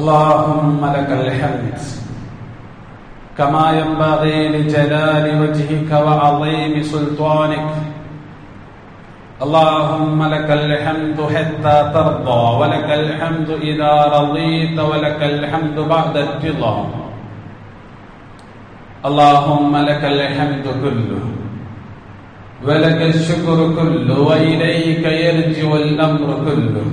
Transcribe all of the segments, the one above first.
اللهم لك الحمد كما ينبغي لجلال وجهك وعظيم سلطانك اللهم لك الحمد حتى ترضى ولك الحمد إذا رضيت ولك الحمد بعد الرضا اللهم لك الحمد كله ولك الشكر كله وإليك يرجع الأمر كله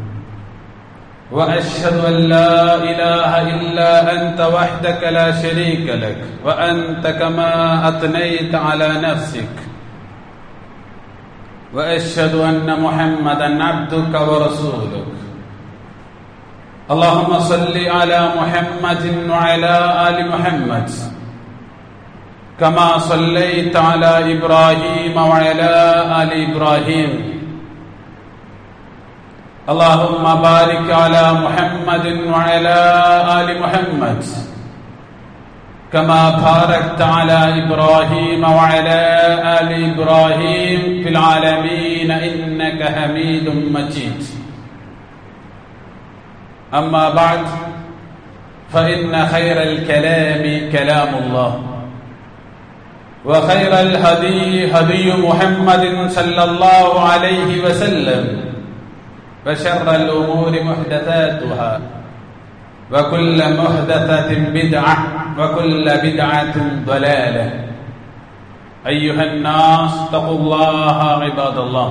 واشهد ان لا اله الا انت وحدك لا شريك لك وانت كما اثنيت على نفسك واشهد ان محمدا عبدك ورسولك اللهم صل على محمد وعلى ال محمد كما صليت على ابراهيم وعلى ال ابراهيم اللهم بارك على محمد وعلى آل محمد كما باركت على إبراهيم وعلى آل إبراهيم في العالمين إنك حميد مجيد أما بعد فإن خير الكلام كلام الله وخير الهدي هدي محمد صلى الله عليه وسلم وشر الأمور محدثاتها وكل محدثة بدعة وكل بدعة ضلالة أيها الناس اتقوا الله عباد الله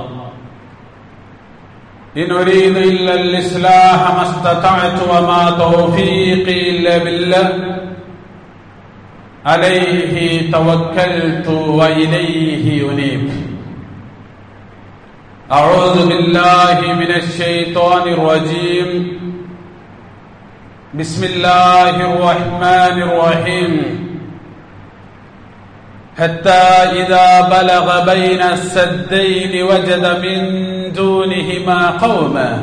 إن أريد إلا الإصلاح ما استطعت وما توفيقي إلا بالله عليه توكلت وإليه أنيب أعوذ بالله من الشيطان الرجيم بسم الله الرحمن الرحيم حتى إذا بلغ بين السدين وجد من دونهما قوما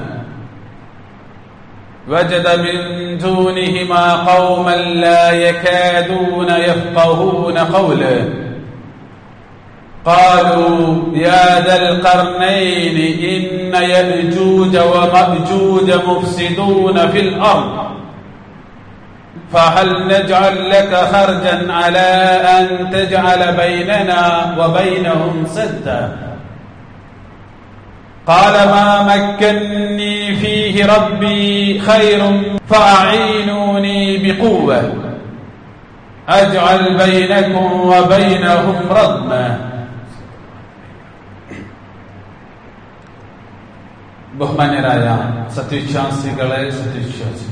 وجد من دونهما قوما لا يكادون يفقهون قولا قالوا يا ذا القرنين إن يأجوج ومأجوج مفسدون في الأرض فهل نجعل لك خرجا على أن تجعل بيننا وبينهم سدا قال ما مكني فيه ربي خير فأعينوني بقوة أجعل بينكم وبينهم ردما ബഹുമാന്യരായ സത്യവിശ്വാസികളെ സത്യവിശ്വാസികളെ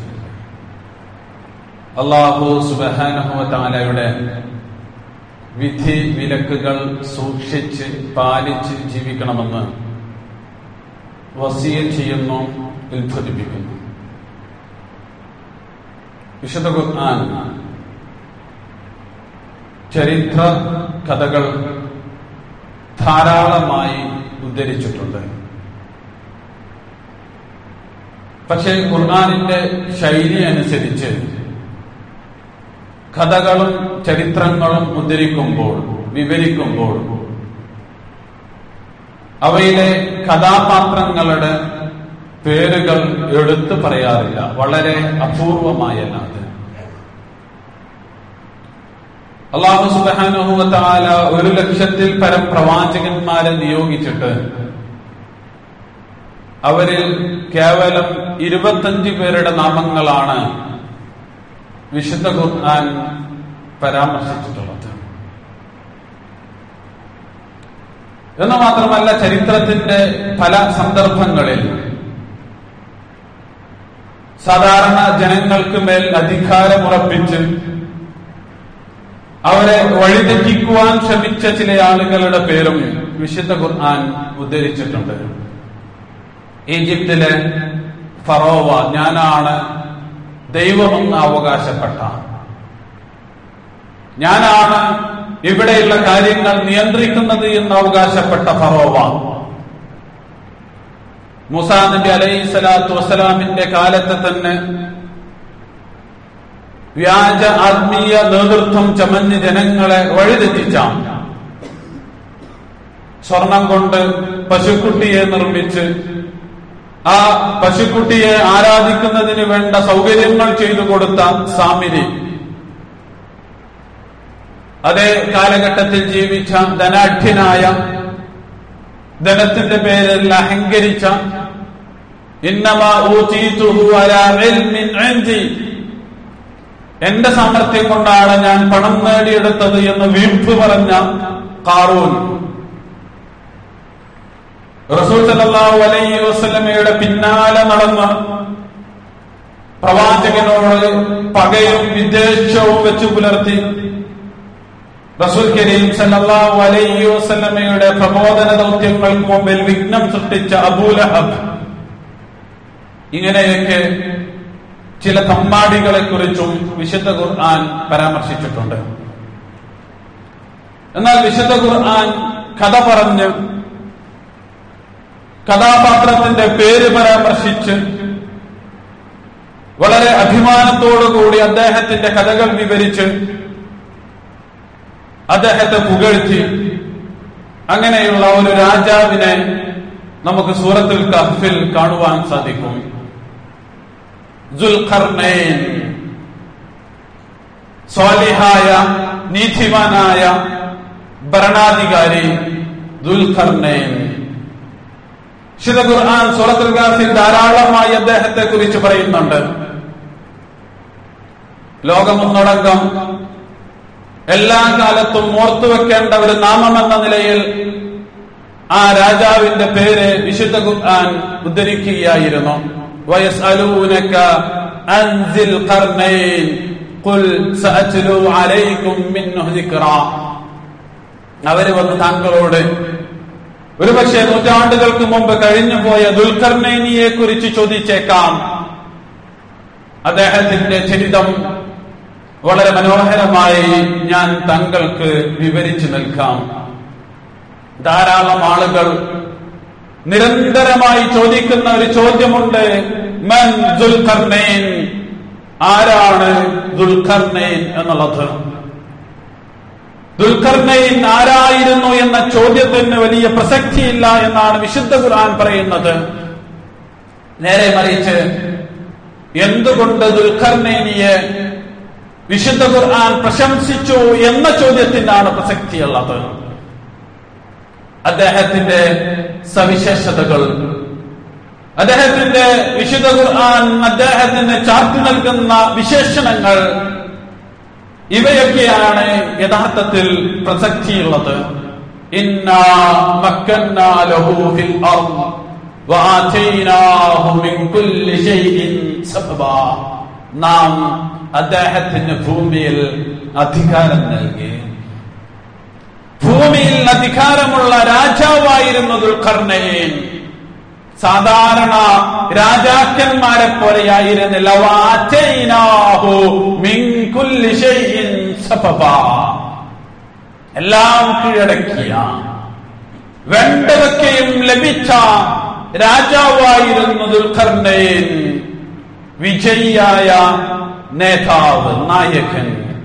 അള്ളാഹു സുബഹാനുഭവത്താലയുടെ വിധി വിലക്കുകൾ സൂക്ഷിച്ച് പാലിച്ച് ജീവിക്കണമെന്ന് വസീയ ചെയ്യുന്നു ഉത്ബോധിപ്പിക്കുന്നു വിശുദ്ധ ഖുർആൻ ചരിത്ര കഥകൾ ധാരാളമായി ഉദ്ധരിച്ചിട്ടുണ്ട് പക്ഷേ ഖുർആാനിന്റെ ശൈലി അനുസരിച്ച് കഥകളും ചരിത്രങ്ങളും ഉദ്ധരിക്കുമ്പോൾ വിവരിക്കുമ്പോൾ അവയിലെ കഥാപാത്രങ്ങളുടെ പേരുകൾ എടുത്തു പറയാറില്ല വളരെ അപൂർവമായല്ലാതെ അള്ളാഹു സുബാനുഹുവത്താല ഒരു ലക്ഷത്തിൽ പരം പ്രവാചകന്മാരെ നിയോഗിച്ചിട്ട് അവരിൽ കേവലം ഇരുപത്തഞ്ച് പേരുടെ നാമങ്ങളാണ് വിശുദ്ധ ഖുർആൻ പരാമർശിച്ചിട്ടുള്ളത് എന്ന് മാത്രമല്ല ചരിത്രത്തിന്റെ പല സന്ദർഭങ്ങളിൽ സാധാരണ ജനങ്ങൾക്ക് മേൽ അധികാരമുറപ്പിച്ച് അവരെ വഴിതെറ്റിക്കുവാൻ ശ്രമിച്ച ചില ആളുകളുടെ പേരും വിശുദ്ധ ഖുർആൻ ഉദ്ധരിച്ചിട്ടുണ്ട് ഈജിപ്തിലെ ഫറോവ ഞാനാണ് ദൈവമെന്ന് അവകാശപ്പെട്ട ഞാനാണ് ഇവിടെയുള്ള കാര്യങ്ങൾ നിയന്ത്രിക്കുന്നത് എന്ന് അവകാശപ്പെട്ട ഫറോവ മുസാ നബി അലൈഹി സ്വലാത്തു വസ്സലാമിന്റെ കാലത്ത് തന്നെ വ്യാജ ആത്മീയ നേതൃത്വം ചമഞ്ഞ് ജനങ്ങളെ വഴിതെറ്റിച്ച സ്വർണം കൊണ്ട് പശുക്കുട്ടിയെ നിർമ്മിച്ച് ആ പശുക്കുട്ടിയെ ആരാധിക്കുന്നതിന് വേണ്ട സൗകര്യങ്ങൾ ചെയ്തു കൊടുത്ത സാമിരി അതേ കാലഘട്ടത്തിൽ ജീവിച്ച ധനാഢ്യനായ ധനത്തിന്റെ പേരിൽ അഹങ്കരിച്ച ഇന്നമാ ഊതീതുഹു അലാ ഇൽമിൻ ഇൻദി എന്റെ സാമർഥ്യം കൊണ്ടാണ് ഞാൻ പണം നേടിയെടുത്തത് എന്ന് വീമ്പ് പറഞ്ഞ കാറൂൻ റസൂൽ സല്ലല്ലാഹു അലൈഹി വസല്ലമയുടെ പിന്നാലെ നടന്ന് പ്രവാചകനോട് പകയും വിദ്വേഷവും വെച്ചു പുലർത്തി റസൂൽ കരീം സല്ലല്ലാഹു അലൈഹി വസല്ലമയുടെ പ്രബോധന ദൗത്യങ്ങൾക്ക് മുമ്പിൽ വിഘ്നം സൃഷ്ടിച്ച അബൂലഹബ് ഇങ്ങനെയൊക്കെ ചില തമ്മാടികളെ കുറിച്ചും വിശുദ്ധ ഖുർആൻ പരാമർശിച്ചിട്ടുണ്ട് എന്നാൽ വിശുദ്ധ ഖുർആൻ കഥ പറഞ്ഞ് കഥാപാത്രത്തിന്റെ പേര് പരാമർശിച്ച് വളരെ അഭിമാനത്തോടുകൂടി അദ്ദേഹത്തിന്റെ കഥകൾ വിവരിച്ച് അദ്ദേഹത്തെ പുകഴ്ത്തി അങ്ങനെയുള്ള ഒരു രാജാവിനെ നമുക്ക് സൂറത്തുൽ കഹ്ഫിൽ കാണുവാൻ സാധിക്കും ദുൽഖർണൈൻ സ്വാലിഹായ നീതിമാനായ ഭരണാധികാരി ദുൽഖർണൈൻ വിശുദ്ധ ഖുർആൻ സൂറത്തുൽ ഗാഫിൽ ധാരാളമായി അദ്ദേഹത്തെ കുറിച്ച് പറയുന്നുണ്ട് ലോകമൊന്നടങ്കം എല്ലാ കാലത്തും ഓർത്തുവെക്കേണ്ട ഒരു നാമമെന്ന നിലയിൽ ആ രാജാവിന്റെ പേര് വിശുദ്ധ ഖുർആൻ ഉദ്ധരിക്കുകയായിരുന്നു ويسألونك عن ذي القرنين قل سأتلو عليكم منه ذكرا അവര് വന്ന് താങ്കളോട് ഒരുപക്ഷെ നൂറ്റാണ്ടുകൾക്ക് മുമ്പ് കഴിഞ്ഞുപോയ ദുൽഖർണൈനിയെ കുറിച്ച് ചോദിച്ചേക്കാം അദ്ദേഹത്തിന്റെ ചരിതം വളരെ മനോഹരമായി ഞാൻ താങ്കൾക്ക് വിവരിച്ചു നിൽക്കാം ധാരാളം ആളുകൾ നിരന്തരമായി ചോദിക്കുന്ന ഒരു ചോദ്യമുണ്ട് മൻ ദുൽഖർണൈൻ ആരാണ് ദുൽഖർണൈൻ എന്നുള്ളത് ദുൽഖർണൈൻ ആരായിരുന്നു എന്ന ചോദ്യത്തിന് വലിയ പ്രസക്തിയില്ല എന്നാണ് വിശുദ്ധ ഖുർആൻ പറയുന്നത് നേരെ മറിച്ച് എന്തുകൊണ്ട് ദുൽഖർണൈനിയെ വിശുദ്ധ ഖുർആൻ പ്രശംസിച്ചു എന്ന ചോദ്യത്തിനാണ് പ്രസക്തിയുള്ളത് അദ്ദേഹത്തിന്റെ സവിശേഷതകൾ അദ്ദേഹത്തിന്റെ വിശുദ്ധ ഖുർആൻ അദ്ദേഹത്തിന് ചാർത്തി നൽകുന്ന വിശേഷണങ്ങൾ ഇവയൊക്കെയാണ് യഥാർത്ഥത്തിൽ പ്രസക്തിയുള്ളത് ഇന്നാ മക്കന്നാ ലഹു ഫിൽ അർദ് വആതൈനാഹു മിൻ കുല്ലി ശൈഇൻ സബബാ നാം അദ്ദേഹത്തിന് ഭൂമിയിൽ അധികാരം നൽകി ഭൂമിയിൽ അധികാരമുള്ള രാജാവായിരുന്നു ദുൽഖർണയൻ സാധാരണ രാജാക്കന്മാരെ പോലെയായിരുന്നില്ല വാറ്റൈനാഹു മിൻ കുല്ലി ശൈഇൻ സബബാ. എല്ലാം കീഴടക്കിയ വേണ്ടതൊക്കെയും ലഭിച്ച രാജാവായിരുന്നു ദുൽഖർണയൻ വിജയിയായ നേതാവ് നായകൻ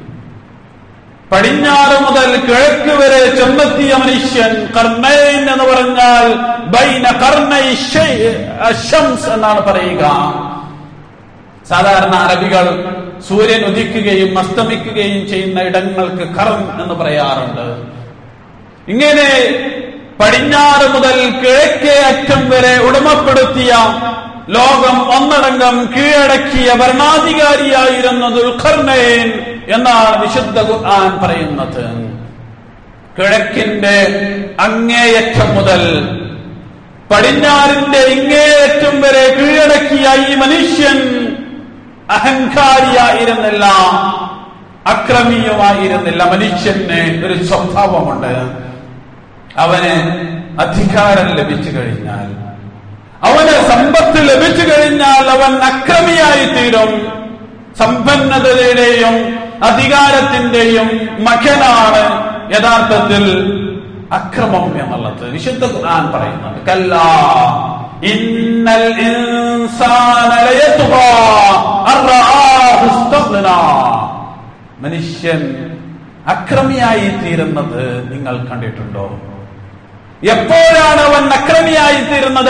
പടിഞ്ഞാറ് മുതൽ കിഴക്ക് വരെ ചെന്നെത്തിയ മനുഷ്യൻ കർണൈൻ എന്ന് പറഞ്ഞാൽ ബൈന കർണൈ ഷംസ് എന്നാണ് പറയുക സാധാരണ അറബികൾ സൂര്യൻ ഉദിക്കുകയും അസ്തമിക്കുകയും ചെയ്യുന്ന ഇടങ്ങൾക്ക് കർൺ എന്ന് പറയാറുണ്ട് ഇങ്ങനെ പടിഞ്ഞാറ് മുതൽ കിഴക്കേ അറ്റം വരെ ഉടമപ്പെടുത്തിയ ലോകം ഒന്നടങ്കം കീഴടക്കിയ ഭരണാധികാരിയായിരുന്നു ദുൽഖർണയൻ എന്നാണ് വിശുദ്ധ ഖുർആൻ പറയുന്നത് കിഴക്കിന്റെ അങ്ങേയറ്റം മുതൽ പടിഞ്ഞാറിന്റെ ഇങ്ങേയറ്റം വരെ കീഴടക്കിയ ഈ മനുഷ്യൻ അഹങ്കാരിയായിരുന്നില്ല അക്രമീയമായിരുന്നില്ല മനുഷ്യന് ഒരു സ്വഭാവമുണ്ട് അവന് അധികാരം ലഭിച്ചു കഴിഞ്ഞാൽ അവന് സമ്പത്ത് ലഭിച്ചു കഴിഞ്ഞാൽ അവൻ അക്രമിയായി തീരും സമ്പന്നതയുടെയും അധികാരത്തിന്റെയും മകനാണ് യഥാർത്ഥത്തിൽ അക്രമം എന്നുള്ളത് വിശുദ്ധ ഖുർആൻ പറയുന്നത് കല്ലാ ഇന്നൽ ഇൻസാന ലയത്ഗാ അർആഹു ഇസ്തഗ്നാ. മനുഷ്യൻ അക്രമിയായി തീരുന്നത് നിങ്ങൾ കണ്ടിട്ടുണ്ടോ എപ്പോഴാണ് അവൻ അക്രമിയായി തീരുന്നത്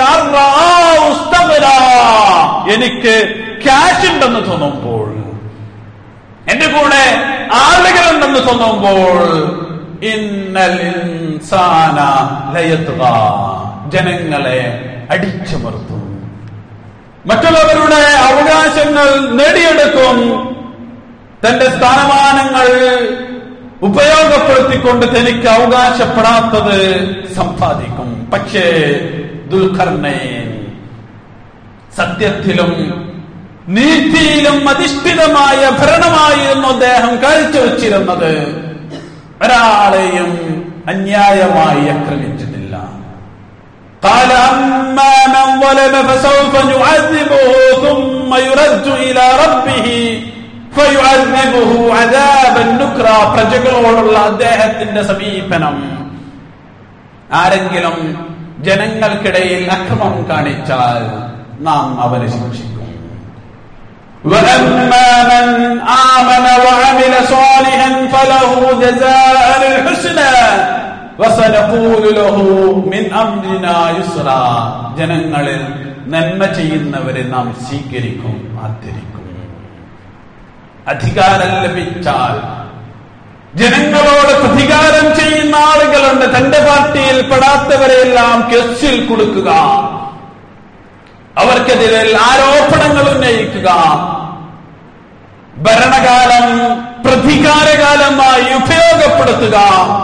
എനിക്ക് ക്യാഷ് ഉണ്ടെന്ന് തോന്നുമ്പോൾ എന്റെ കൂടെ ആളുകളുണ്ടെന്ന് തോന്നുമ്പോൾ ഇന്നൽ ഇൻസാന ലയത്തുക ജനങ്ങളെ അടിച്ചമർത്തും മറ്റുള്ളവരുടെ അവകാശങ്ങൾ നേടിയെടുക്കും തന്റെ സ്ഥാനമാനങ്ങൾ ഉപയോഗപ്പെടുത്തിക്കൊണ്ട് തനിക്ക് അവകാശപ്പെടാത്തത് സമ്പാദിക്കും പക്ഷേ ദുൽഖർണയൻ സത്യത്തിലും നീതിയിലും അധിഷ്ഠിതമായ ഭരണമായിരുന്നു അദ്ദേഹം കാഴ്ചവെച്ചിരുന്നത് ഒരാളെയും അന്യായമായി ആക്രമിച്ചതില്ല قال أما من ظلم فسوف نعذبه ثم يرد إلى ربه فيعذبه عذابا نكرا പ്രജകളോടുള്ള അദ്ദേഹത്തിന്റെ സമീപനം ആരെങ്കിലും ജനങ്ങൾക്കിടയിൽ അക്രമം കാണിച്ചാൽ നാം അവരെ ശിക്ഷിക്കും وأما من آمن وعمل صالحا فله جزاء الحسنى وسنقول له من أمرنا يسرا ജനങ്ങളിൽ നന്മ ചെയ്യുന്നവരെ നാം സ്വീകരിക്കും ആദരിക്കും അധികാരം ലഭിച്ചാൽ ജനങ്ങളോട് പ്രതികാരം ചെയ്യുന്ന ആളുകളുണ്ട് തന്റെ പാർട്ടിയിൽ പെടാത്തവരെല്ലാം കേസിൽ കൊടുക്കുക അവർക്കെതിരെ ആരോപണങ്ങൾ ഉന്നയിക്കുക ഭരണകാലം പ്രതികാരകാലമായി ഉപയോഗപ്പെടുത്തുക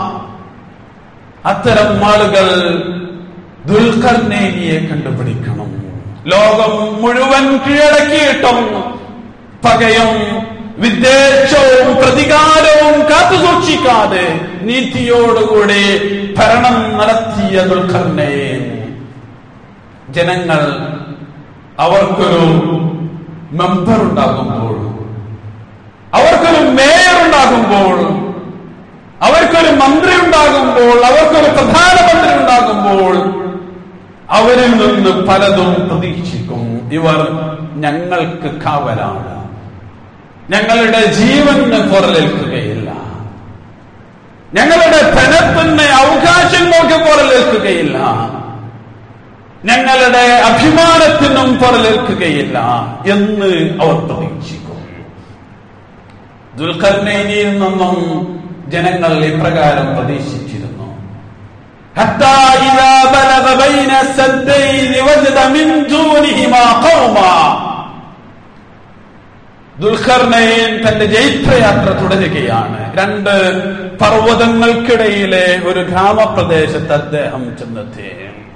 അത്തരം ആളുകൾ ദുൽഖർനേനിയെ കണ്ടുപിടിക്കണം ലോകം മുഴുവൻ കീഴടക്കിയിട്ടും പകയും വിദ്വേഷവും പ്രതികാരവും കാത്തുസൂക്ഷിക്കാതെ നീതിയോടുകൂടി ഭരണം നടത്തിയ ദുൽഖർനയൻ ജനങ്ങൾ അവർക്കൊരു മെമ്പർ ഉണ്ടാകുമ്പോൾ അവർക്കൊരു മേയർ ഉണ്ടാകുമ്പോൾ അവർക്കൊരു മന്ത്രി ഉണ്ടാകുമ്പോൾ അവർക്കൊരു പ്രധാനമന്ത്രി ഉണ്ടാകുമ്പോൾ അവരിൽ നിന്ന് പലതും പ്രതീക്ഷിക്കും ഇവർ ഞങ്ങൾക്ക് കാവലാണ് ഞങ്ങളുടെ ജീവന് പുറലേൽക്കുകയില്ല ഞങ്ങളുടെ ധനത്തിന് അവകാശങ്ങൾക്ക് പുറലേൽക്കുകയില്ല ഞങ്ങളുടെ അഭിമാനത്തിനും പുറലേൽക്കുകയില്ല എന്ന് അവർ പ്രതീക്ഷിക്കും ദുൽഖർനൈനിയിൽ നിന്നും ജനങ്ങൾ ഇപ്രകാരം പ്രതീക്ഷിച്ചിരുന്നു حتى إذا بلغ بين السدين وجد من دونهما قوما ദുൽഖർണയൻ തന്റെ ജൈത്രയാത്ര തുടരുകയാണ് രണ്ട് പർവ്വതങ്ങൾക്കിടയിലെ ഒരു ഗ്രാമപ്രദേശത്ത് അദ്ദേഹം ചെന്നെത്തി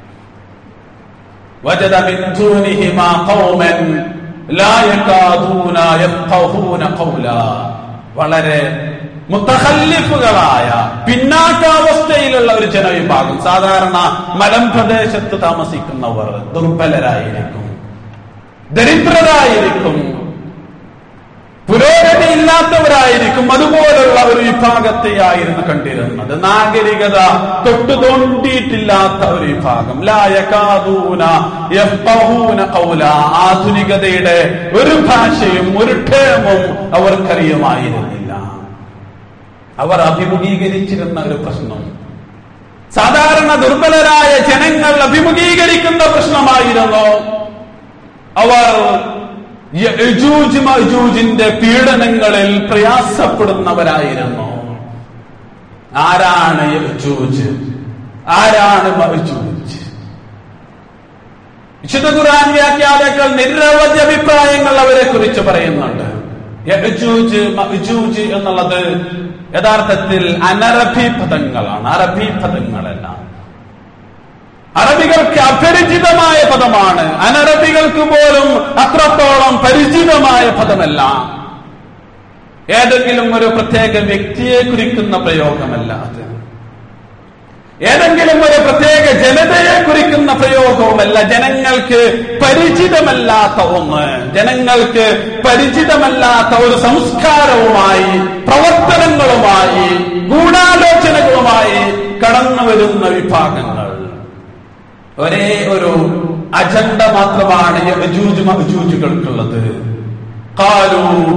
وجد من دونهما قوما لا يكادون يفقهون قولا വളരെ മുത്തഹല്ലിഫുകളായ പിന്നാക്കാവസ്ഥയിലുള്ള ഒരു ജനവിഭാഗം സാധാരണ മലംപ്രദേശത്ത് താമസിക്കുന്നവർ ദുർബലരായിരിക്കും ദരിദ്രരായിരിക്കും പുരോഗതി ഇല്ലാത്തവരായിരിക്കും അതുപോലുള്ള ഒരു വിഭാഗത്തെയായിരുന്നു കണ്ടിരുന്നത് നാഗരികത തൊട്ടു തോണ്ടിയിട്ടില്ലാത്ത ഒരു വിഭാഗം ലായകാതൂന യഫ്ഖഹൂന ഖൗല ആധുനികതയുടെ ഒരു ഭാഷയും ഒരു ക്ഷേമവും അവർക്കറിയുമായിരുന്നില്ല അവർ അഭിമുഖീകരിച്ചിരുന്ന ഒരു പ്രശ്നം സാധാരണ ദുർബലരായ ജനങ്ങൾ അഭിമുഖീകരിക്കുന്ന പ്രശ്നമായിരുന്നു അവർ യജൂജ് മജൂജിന്റെ പീഡനങ്ങളിൽ പ്രയാസപ്പെടുന്നവരായിരുന്നു ആരാണ് യജൂജ് ആരാണ് മജൂജ് വിശുദ്ധ ഖുർആൻ വ്യാഖ്യാതാക്കൾ നിരവധി അഭിപ്രായങ്ങൾ അവരെ കുറിച്ച് പറയുന്നുണ്ട് യജൂജ് മജൂജ് എന്നുള്ളത് യഥാർത്ഥത്തിൽ അനറബി പദങ്ങളാണ് അറബി പദങ്ങളല്ല അറബികൾക്ക് അപരിചിതമായ പദമാണ് അനറബികൾക്ക് പോലും അത്രത്തോളം പരിചിതമായ പദമല്ല ഏതെങ്കിലും ഒരു പ്രത്യേക വ്യക്തിയെ കുറിക്കുന്ന പ്രയോഗമല്ല അത് ഏതെങ്കിലും ഒരു പ്രത്യേക ജനതയെ കുറിക്കുന്ന പ്രയോഗവുമല്ല ജനങ്ങൾക്ക് പരിചിതമല്ലാത്ത ഒന്ന് ജനങ്ങൾക്ക് പരിചിതമല്ലാത്ത ഒരു സംസ്കാരവുമായി പ്രവർത്തനങ്ങളുമായി ഗൂഢാലോചനകളുമായി കടന്നു വരുന്ന വിഭാഗങ്ങൾ ഒരേ ഒരു അജണ്ട മാത്രമാണ് യജൂജ് മഹജൂജുകൾക്കുള്ളത് കാലു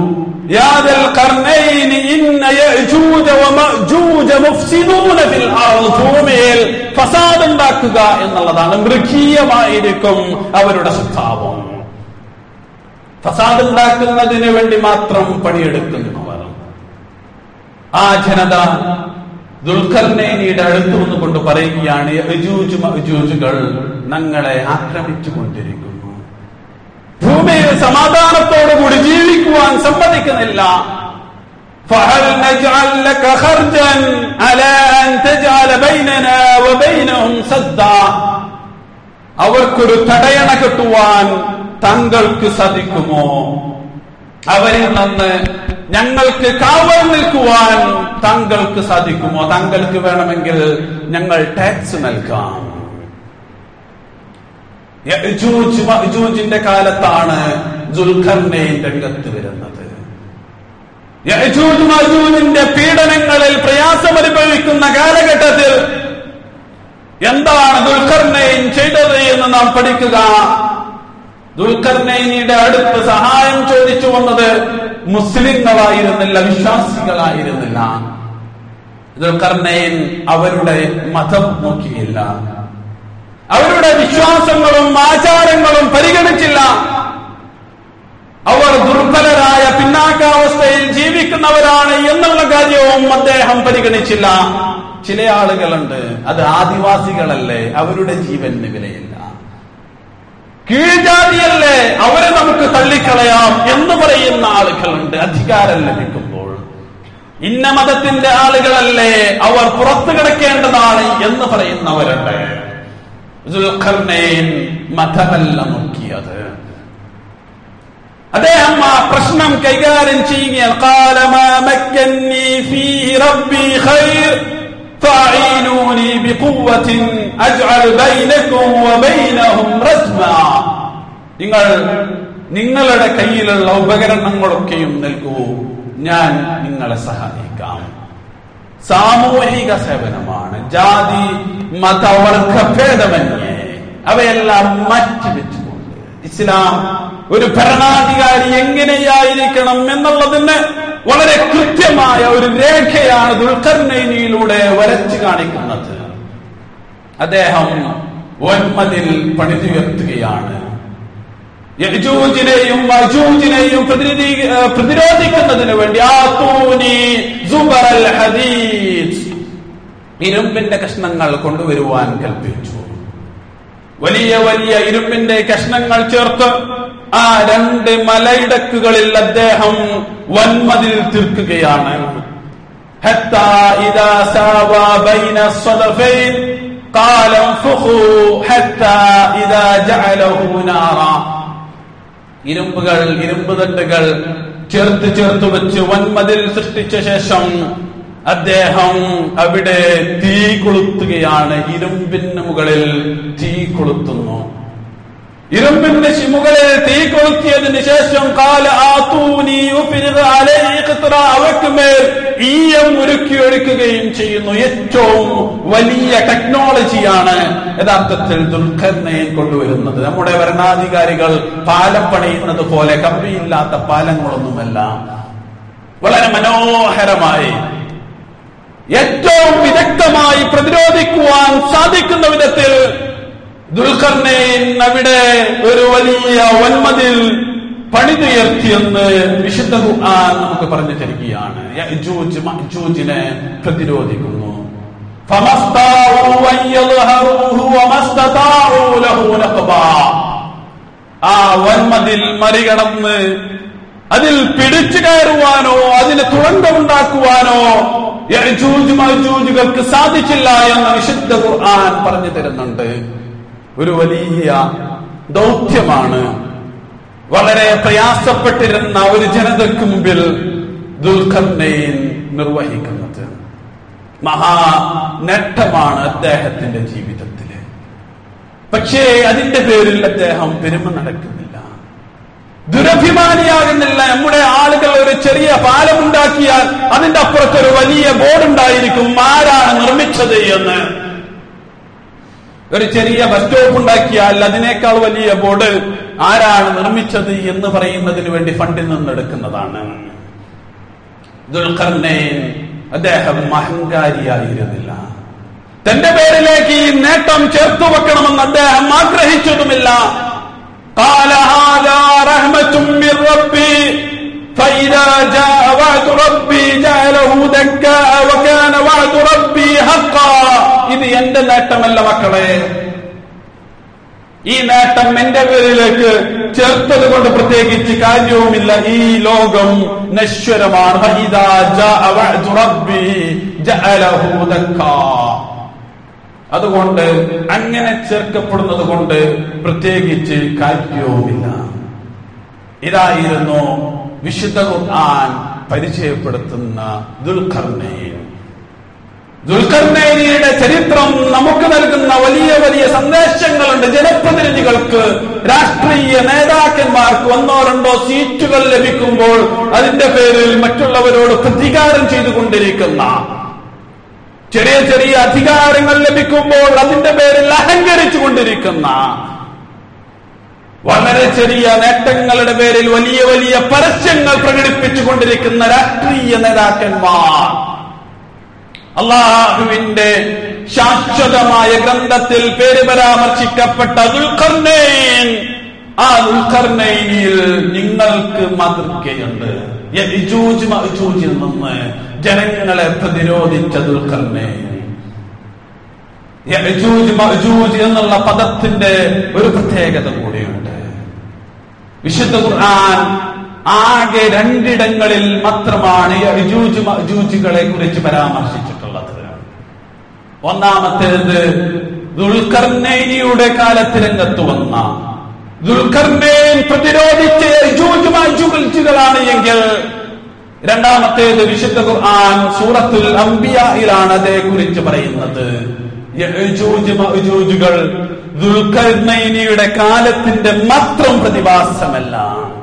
يا ذا القرنين إن يأجوج ومأجوج مفسدون في الأرض ഭൂമിയിൽ ഫസാദ് ഉണ്ടാക്കുക എന്നുള്ളതാണ് മൃഗീയമായിരിക്കും അവരുടെ സ്വഭാവം ഫസാദ് ഉണ്ടാക്കുന്നതിന് വേണ്ടി മാത്രം പണിയെടുക്കുന്നവർ ആ ജനത ദുൽഖർനേനിയുടെ അടുത്ത് വന്നുകൊണ്ട് പറയുകയാണ് യജൂജ് മഅജൂജുകൾ ഞങ്ങളെ ആക്രമിച്ചു കൊണ്ടിരിക്കുന്നു ഭൂമിയിൽ സമാധാനത്തോടുകൂടി ജീവിക്കുവാൻ സമ്മതിക്കുന്നില്ല فهل نجعل لك خرجا على أن تجعل بيننا وبينهم سدا അവർക്കൊരു തടയണ കെട്ടുവാൻ താങ്കൾക്ക് സാധിക്കുമോ അവരിൽ നിന്ന് ഞങ്ങൾക്ക് കാവൽ നിൽക്കുവാൻ താങ്കൾക്ക് സാധിക്കുമോ താങ്കൾക്ക് വേണമെങ്കിൽ ഞങ്ങൾ ടാക്സ് നൽകാം യഅ്ജൂജ് മഅ്ജൂജിന്റെ കാലത്താണ് ദുൽഖർനൈൻ രംഗത്ത് വരുന്നത് യഅ്ജൂജ് മഅ്ജൂജിന്റെ പീഡനങ്ങളിൽ പ്രയാസം അനുഭവിക്കുന്ന കാലഘട്ടത്തിൽ എന്താണ് ദുൽഖർനൈൻ ചെയ്തത് എന്ന് നാം പഠിക്കുക ദുൽഖർനൈനിയുടെ അടുത്ത് സഹായം ചോദിച്ചു വന്നത് മുസ്ലിങ്ങളായിരുന്നില്ല വിശ്വാസികളായിരുന്നില്ല ദുൽഖർനൈൻ അവരുടെ മതം നോക്കിയില്ല അവരുടെ വിശ്വാസങ്ങളും ആചാരങ്ങളും പരിഗണിച്ചില്ല അവർ ദുർബലരായ പിന്നാക്കാവസ്ഥയിൽ ജീവിക്കുന്നവരാണ് എന്നുള്ള കാര്യവും അദ്ദേഹം പരിഗണിച്ചില്ല ചില ആളുകളുണ്ട് അത് ആദിവാസികളല്ലേ അവരുടെ ജീവന് വിലയില്ല കീഴ്ജാതിയല്ലേ അവരെ നമുക്ക് തള്ളിക്കളയാം എന്ന് പറയുന്ന ആളുകളുണ്ട് അധികാരം ലഭിക്കുമ്പോൾ ഇന്ന മതത്തിന്റെ ആളുകളല്ലേ അവർ പുറത്തു കിടക്കേണ്ടതാണ് എന്ന് പറയുന്നവരുണ്ട് ദുൽഖർനൈൻ മതമല്ല നോക്കിയത് അദ്ദേഹം ആ പ്രശ്നം കൈകാര്യം ചെയ്യുകയാണ് قال ما مكنني فيه ربي خير فاعينوني بقوة أجعل بينكم وبينهم رسما നിങ്ങൾ നിങ്ങളുടെ കയ്യിലുള്ള ഉപകരണങ്ങളൊക്കെയും നൽകൂ ഞാൻ നിങ്ങളെ സഹായിക്കാം സാമൂഹിക സേവനമാണ് ജാതി മതവർഗ ഭേദമന്യേ അവയെല്ലാം മാറ്റിവെച്ചുകൊണ്ട് ഇസ്ലാം ഒരു ഭരണാധികാരി എങ്ങനെയായിരിക്കണം എന്നുള്ളതിന് വളരെ കൃത്യമായ ഒരു രേഖയാണ് ദുൽഖർനൈനിയിലൂടെ വരച്ചു കാണിക്കുന്നത് അദ്ദേഹം ഒൻപതിൽ പണിതുയർത്തുകയാണ് യജൂജിനെയും മജൂജിനെയും പ്രതിനിധി പ്രതിരോധിക്കുന്നതിന് വേണ്ടി ആത്തൂനി സുബറൽ ഹദീസ് ഇരുമ്പിന്റെ കഷ്ണങ്ങൾ കൊണ്ടുവരുവാൻ കൽപ്പിച്ചു വലിയ വലിയ ഇരുമ്പിന്റെ കഷ്ണങ്ങൾ ചേർത്ത് ആ രണ്ട് മലയിടക്കുകളിൽ അദ്ദേഹം വൻമതിൽ തീർക്കുകയാണ് حتى إذا ساوى بين الصدفين قال انفخوا حتى إذا جعله نارا ഇരുമ്പുകൾ ഇരുമ്പ് തണ്ടുകൾ ചേർത്ത് ചേർത്ത് വെച്ച് വൻമതിൽ സൃഷ്ടിച്ച ശേഷം അദ്ദേഹം അവിടെ തീ കൊളുത്തുകയാണ് ഇരുമ്പിന് മുകളിൽ തീ കൊളുത്തുന്നു ഇരുമ്പിന്റെ മുകളിൽ തീ കൊളുത്തിയതിന് ശേഷം കാല ആത്തൂനി അവയ്ക്ക് മേൽ ഈയം ഉരുക്കിയൊഴുക്കുകയും ചെയ്യുന്നു ഏറ്റവും വലിയ ടെക്നോളജിയാണ് യഥാർത്ഥത്തിൽ ദുൽഖർണയിൽ കൊണ്ടുവരുന്നത് നമ്മുടെ ഭരണാധികാരികൾ പാലം പണിയുന്നത് പോലെ കമ്പിയില്ലാത്ത പാലങ്ങളൊന്നുമല്ല വളരെ മനോഹരമായി ഏറ്റവും വിദഗ്ധമായി പ്രതിരോധിക്കുവാൻ സാധിക്കുന്ന വിധത്തിൽ ദുൽഖർണൈൻ അവിടെ ഒരു വലിയ വൻമതിൽ പണിതുയർത്തിയെന്ന് വിശുദ്ധ ഖുർആൻ നമുക്ക് പറഞ്ഞു തരികയാണ് യഅ്ജൂജ് മഅ്ജൂജിനെ പ്രതിരോധിക്കുന്നു فمستطاعوا أن يظهروه وما استطاعوا له نقبا ആ വൻമതിൽ മറികടന്ന് അതിൽ പിടിച്ചു കയറുവാനോ അതിന് തുറങ്കമുണ്ടാക്കുവാനോ യഅ്ജൂജ് മഅ്ജൂജുകൾക്ക് സാധിച്ചില്ല എന്ന് വിശുദ്ധ ഖുർആൻ പറഞ്ഞു തരുന്നുണ്ട് ഒരു വലിയ ദൗത്യമാണ് വളരെ പ്രയാസപ്പെട്ടിരുന്ന ഒരു ജനതയ്ക്ക് മുമ്പിൽ ദുൽഖർണയിൻ നിർവഹിക്കുന്നത് മഹാ നേട്ടമാണ് അദ്ദേഹത്തിന്റെ ജീവിതത്തില് പക്ഷേ അതിന്റെ പേരിൽ അദ്ദേഹം പെരുമ നടക്കുന്നില്ല ദുരഭിമാനിയാകുന്നില്ല നമ്മുടെ ആളുകൾ ഒരു ചെറിയ പാലമുണ്ടാക്കിയാൽ അതിന്റെ അപ്പുറത്തൊരു വലിയ ബോർഡ് ഉണ്ടായിരിക്കും ആരാണ് നിർമ്മിച്ചത് എന്ന് ഒരു ചെറിയ ബസ് സ്റ്റോപ്പ് ഉണ്ടാക്കിയാൽ അതിനേക്കാൾ വലിയ ബോർഡ് ആരാണ് നിർമ്മിച്ചത് എന്ന് പറയുന്നതിന് വേണ്ടി ഫണ്ടിൽ നിന്ന് എടുക്കുന്നതാണ് ദുൽഖർനൈൻ അദ്ദേഹം അഹങ്കാരിയായിരുന്നില്ല തന്റെ പേരിലേക്ക് ഈ നേട്ടം ചേർത്തു വെക്കണമെന്ന് അദ്ദേഹം ആഗ്രഹിച്ചതുമില്ല قال هذا رحمة من ربي فإذا جاء وعد ربي جعله دكاء وكان وعد ربي حقا ഇത് എന്റെ നേട്ടമല്ല മക്കളെ ഈ നേട്ടം എന്റെ പേരിലേക്ക് ചേർത്തത് കൊണ്ട് പ്രത്യേകിച്ച് കാര്യവുമില്ല ഈ ലോകം നശ്വരമാണ് فإذا جاء وعد ربي جعله دكاء അതുകൊണ്ട് അങ്ങനെ ചേർക്കപ്പെടുന്നത് കൊണ്ട് പ്രത്യേകിച്ച് കാര്യവുമില്ല ഇതായിരുന്നു വിശുദ്ധ ഖുർആൻ പരിചയപ്പെടുത്തുന്ന ദുൽഖർണൈൻ ദുൽഖർണൈനിയുടെ ചരിത്രം നമുക്ക് നൽകുന്ന വലിയ വലിയ സന്ദേശങ്ങളുണ്ട് ജനപ്രതിനിധികൾക്ക് രാഷ്ട്രീയ നേതാക്കന്മാർക്ക് ഒന്നോ രണ്ടോ സീറ്റുകൾ ലഭിക്കുമ്പോൾ അതിന്റെ പേരിൽ മറ്റുള്ളവരോട് പ്രതികാരം ചെയ്തുകൊണ്ടിരിക്കുന്ന ചെറിയ ചെറിയ അധികാരങ്ങൾ ലഭിക്കുമ്പോൾ അതിന്റെ പേരിൽ അഹങ്കരിച്ചു കൊണ്ടിരിക്കുന്ന വളരെ ചെറിയ നേട്ടങ്ങളുടെ പേരിൽ വലിയ വലിയ പരസ്യങ്ങൾ പ്രകടിപ്പിച്ചുകൊണ്ടിരിക്കുന്ന രാഷ്ട്രീയ നേതാക്കന്മാർ അള്ളാഹുവിന്റെ ശാശ്വതമായ ഗ്രന്ഥത്തിൽ പേര് പരാമർശിക്കപ്പെട്ട ദുൽഖർണൈൻ ആ ദുൽഖർണൈനിൽ നിങ്ങൾക്ക് മാതൃകയുണ്ട് യജൂജ് മഅജൂജിൽ നിന്ന് ജനങ്ങളെ പ്രതിരോധിച്ച ദുൽഖർണൈൻ യജൂജ് മഅജൂജ് എന്നുള്ള പദത്തിന്റെ ഒരു പ്രത്യേകത കൂടിയുണ്ട് വിശുദ്ധ ഖുർആൻ ആകെ രണ്ടിടങ്ങളിൽ മാത്രമാണ് യജൂജ് മഅജൂജുകളെ കുറിച്ച് പരാമർശിച്ചിട്ടുള്ളത് ഒന്നാമത്തേത് ദുൽഖർനൈനിയുടെ കാലത്ത് രംഗത്ത് വന്ന ദുൽഖർനൈൻ പ്രതിരോധിച്ച യജൂജ് മഅജൂജുകളാണ് എങ്കിൽ രണ്ടാമത്തേത് വിശുദ്ധ ഖുർആൻ സൂറത്തുൽ അംബിയയിലാണ് അതേക്കുറിച്ച് പറയുന്നത് യജൂജ് മഅജൂജുകൾ ദുൽഖർനൈനിയുടെ കാലത്തിന്റെ മാത്രം പ്രതിഭാസമല്ല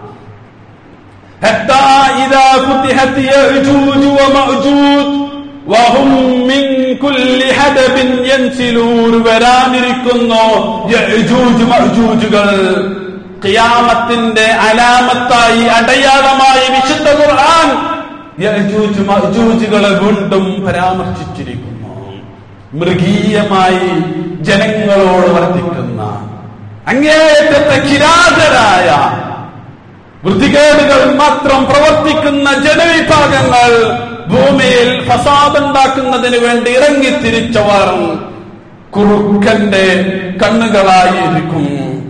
حتى إذا فتحت يأجوج ومأجوج وهم من كل حدب ينسلون വരാനിരിക്കുന്നു യഅജൂജ് മഅജൂജുകൾ ഖിയാമത്തിന്റെ അലാമത്തായി അടയാളമായി വിശുദ്ധ ഖുർആൻ യഅജൂജ് മഅജൂജുകളെ വീണ്ടും പരാമർശിച്ചിരിക്കുന്നു മൃഗീയമായി ജനങ്ങളോട് വർത്തിക്കുന്ന അങ്ങേയറ്റത്തെ കിരാതരായ വൃത്തികേടുകൾ മാത്രം പ്രവർത്തിക്കുന്ന ജനവിഭാഗങ്ങൾ ഭൂമിയിൽ ഫസാദുണ്ടാക്കുന്നതിന് വേണ്ടി ഇറങ്ങിത്തിരിച്ചവർ കുറുക്കന്റെ കണ്ണുകളായിരിക്കും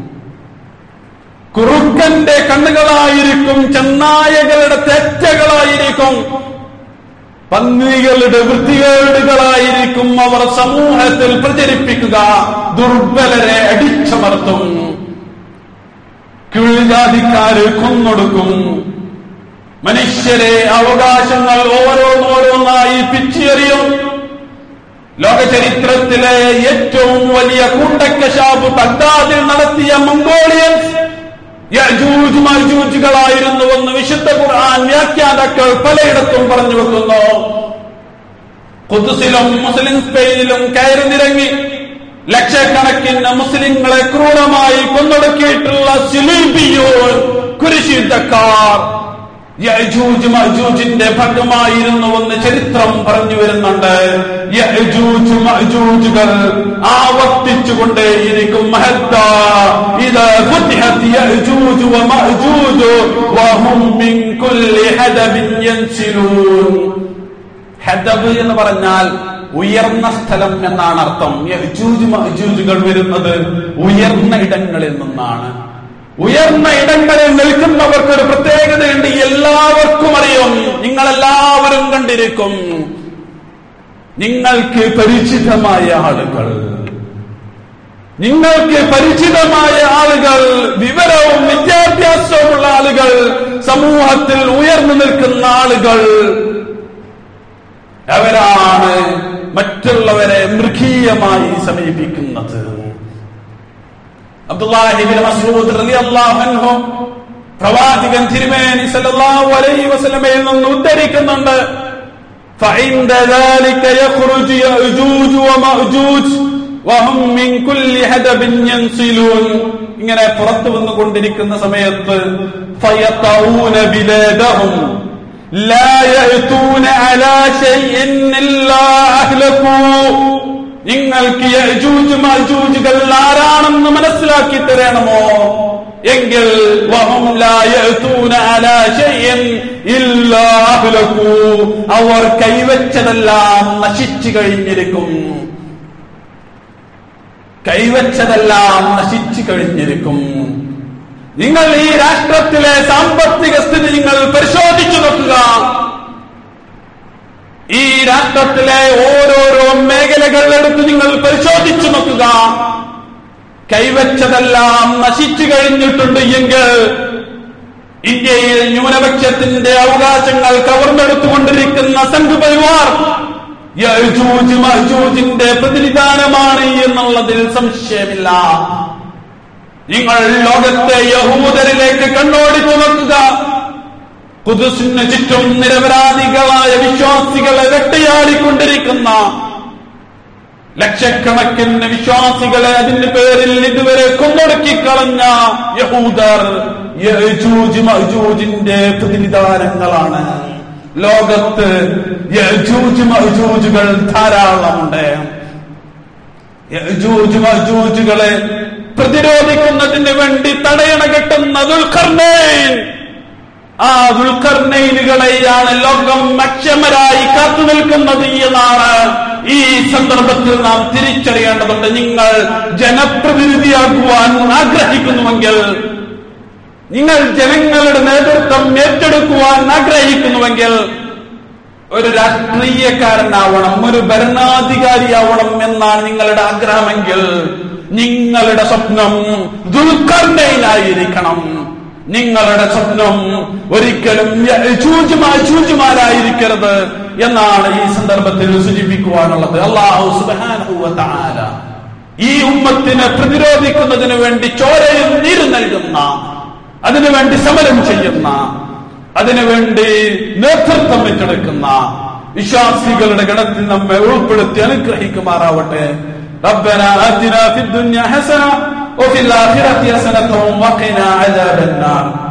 കുറുക്കന്റെ കണ്ണുകളായിരിക്കും ചെന്നായകളുടെ തെറ്റകളായിരിക്കും പന്നികളുടെ വൃത്തികേടുകളായിരിക്കും അവർ സമൂഹത്തിൽ പ്രചരിപ്പിക്കുക ദുർബലരെ അടിച്ചമർത്തും കീഴ്ജാതിക്കാര് കൊന്നൊടുക്കും മനുഷ്യരെ അവകാശങ്ങൾ ഓരോന്നോരോന്നായി പിച്ചിയെറിയും ലോക ചരിത്രത്തിലെ ഏറ്റവും വലിയ കൂട്ടക്കശാബ് ബഗ്ദാദിൽ നടത്തിയ മംഗോളിയൻസ് യജൂജ് മജൂജുകളായിരുന്നുവെന്ന് വിശുദ്ധ ഖുർആൻ വ്യാഖ്യാതാക്കൾ പലയിടത്തും പറഞ്ഞു വെക്കുന്നു കുതുസിലും മുസ്ലിം സ്പെയിനിലും കയറി നിരങ്ങി ലക്ഷക്കണക്കിന് മുസ്ലിങ്ങളെ ക്രൂരമായി കൊന്നൊടുക്കിയിട്ടുള്ള സിലീബിയോൻ കുരിശുദ്ധക്കാർ യജൂജ് മജൂജിന്റെ ഭാഗമായിരുന്നുവെന്ന് ചരിത്രം പറഞ്ഞു വരുന്നുണ്ട് യജൂജ് മജൂജുകൾ ആവർത്തിച്ചുകൊണ്ടേയിരിക്കും മഹദ്ദാ ഇത് ഫുത്തിഹത് യജൂജ് വമഅജൂജ് വഹും മിൻ കുല്ലി ഹദബിൻ യൻസിലൂൻ ഹദബ് എന്ന് പറഞ്ഞാൽ ഉയർന്ന സ്ഥലം എന്നാണ് അർത്ഥം യജൂജ് മജൂജുകൾ വരുന്നത് ഉയർന്ന ഇടങ്ങളിൽ നിന്നാണ് ഉയർന്ന ഇടങ്ങളിൽ നിൽക്കുന്നവർക്ക് ഒരു പ്രത്യേകതയുണ്ട് എല്ലാവർക്കും അറിയും നിങ്ങളെല്ലാവരും കണ്ടിരിക്കും നിങ്ങൾക്ക് പരിചിതമായ ആളുകൾ നിങ്ങൾക്ക് പരിചിതമായ ആളുകൾ വിവരവും വിദ്യാഭ്യാസവുമുള്ള ആളുകൾ സമൂഹത്തിൽ ഉയർന്നു നിൽക്കുന്ന ആളുകൾ അവരാണ് മറ്റുള്ളവരെ മൃഗീയമായി സമീപിക്കുന്നത് അബ്ദുല്ലാഹിബിൻ മസ്ഊദ് റളിയല്ലാഹു അൻഹു പ്രവാചകൻ തിരുമേനി സല്ലല്ലാഹു അലൈഹി വസല്ലമയിൽ നിന്ന് ഉദ്ധരിക്കുന്നുണ്ട് فعند ذلك يخرج يأجوج ومأجوج وهم من كل هدب ينسلون ഇങ്ങനെ പുറത്തു വന്നുകൊണ്ടിരിക്കുന്ന സമയത്ത് ഫയത്തഊന ബിലാദഹും لا يأتون على شيء إلا أهلكوا നിങ്ങൾക്ക് യജൂജ് മജൂജുകൾ ആരാണെന്ന് മനസ്സിലാക്കി തരണമോ എങ്കിൽ വഹും ലാ യഅ്തൂന അലാ ശൈഇൻ ഇല്ലാ അഹ്ലകൂ അവർ കൈവച്ചതെല്ലാം നശിച്ചു കഴിഞ്ഞിരിക്കും കൈവച്ചതെല്ലാം നശിച്ചു കഴിഞ്ഞിരിക്കും നിങ്ങൾ ഈ രാഷ്ട്രത്തിലെ സാമ്പത്തിക സ്ഥിതി നിങ്ങൾ പരിശോധിച്ചു നോക്കുക ഈ രാഷ്ട്രത്തിലെ ഓരോരോ മേഖലകൾ എടുത്ത് നിങ്ങൾ പരിശോധിച്ചു നോക്കുക കൈവച്ചതെല്ലാം നശിച്ചു കഴിഞ്ഞിട്ടുണ്ട് എങ്കിൽ ഇന്ത്യയിൽ ന്യൂനപക്ഷത്തിന്റെ അവകാശങ്ങൾ കവർന്നെടുത്തുകൊണ്ടിരിക്കുന്ന സംഘപരിവാർ യജൂജ് മജൂജിന്റെ പ്രതിനിധാനമാണ് എന്നുള്ളതിൽ സംശയമില്ല നിങ്ങൾ ലോകത്തെ യഹൂദരിലേക്ക് കണ്ണോടിച്ചു നോക്കുക കുതുസിന് ചുറ്റും നിരപരാധികളായ വിശ്വാസികളെ വെട്ടയാടിക്കൊണ്ടിരിക്കുന്ന ലക്ഷക്കണക്കിന് വിശ്വാസികളെ അതിന്റെ പേരിൽ ഇതുവരെ കൊന്നൊടുക്കിക്കളഞ്ഞ യഹൂദർ യജൂജ് മജൂജിന്റെ പ്രതിനിധാനങ്ങളാണ് ലോകത്ത് യജൂജ് മജൂജുകൾ ധാരാളമുണ്ട് യജൂജ് മജൂജുകളെ പ്രതിരോധിക്കുന്നതിന് വേണ്ടി തടയണ കെട്ടുന്ന ദുൽഖർണേൻ ആ ദുൽഖർണൈനുകളെയാണ് ലോകം അക്ഷമരായി കാത്തു നിൽക്കുന്നത് എന്നാണ് ഈ സന്ദർഭത്തിൽ നാം തിരിച്ചറിയേണ്ടതുണ്ട് നിങ്ങൾ ജനപ്രതിനിധിയാകുവാൻ ആഗ്രഹിക്കുന്നുവെങ്കിൽ നിങ്ങൾ ജനങ്ങളുടെ നേതൃത്വം ഏറ്റെടുക്കുവാൻ ആഗ്രഹിക്കുന്നുവെങ്കിൽ ഒരു രാഷ്ട്രീയക്കാരനാവണം ഒരു ഭരണാധികാരിയാവണം എന്നാണ് നിങ്ങളുടെ ആഗ്രഹമെങ്കിൽ നിങ്ങളുടെ സ്വപ്നം ദുൽഖർണയിലായിരിക്കണം നിങ്ങളുടെ സ്വപ്നം ഒരിക്കലും ചൂജുമാരായിരിക്കരുത് എന്നാണ് ഈ സന്ദർഭത്തിൽ സൂചിപ്പിക്കുവാനുള്ളത് അള്ളാഹു സുബ്ഹാനഹു വ തആല ഈ ഉമ്മത്തിനെ പ്രതിരോധിക്കുന്നതിന് വേണ്ടി ചോരയും നീര് നൽകുന്ന അതിനുവേണ്ടി സമരം ചെയ്യുന്ന അതിനുവേണ്ടി നേതൃത്വം ഏറ്റെടുക്കുന്ന വിശ്വാസികളുടെ ഗണത്തിൽ നമ്മെ ഉൾപ്പെടുത്തി അനുഗ്രഹിക്കുമാറാവട്ടെ ربنا آتنا في الدنيا حسنة وفي الآخرة حسنة وقنا عذاب النار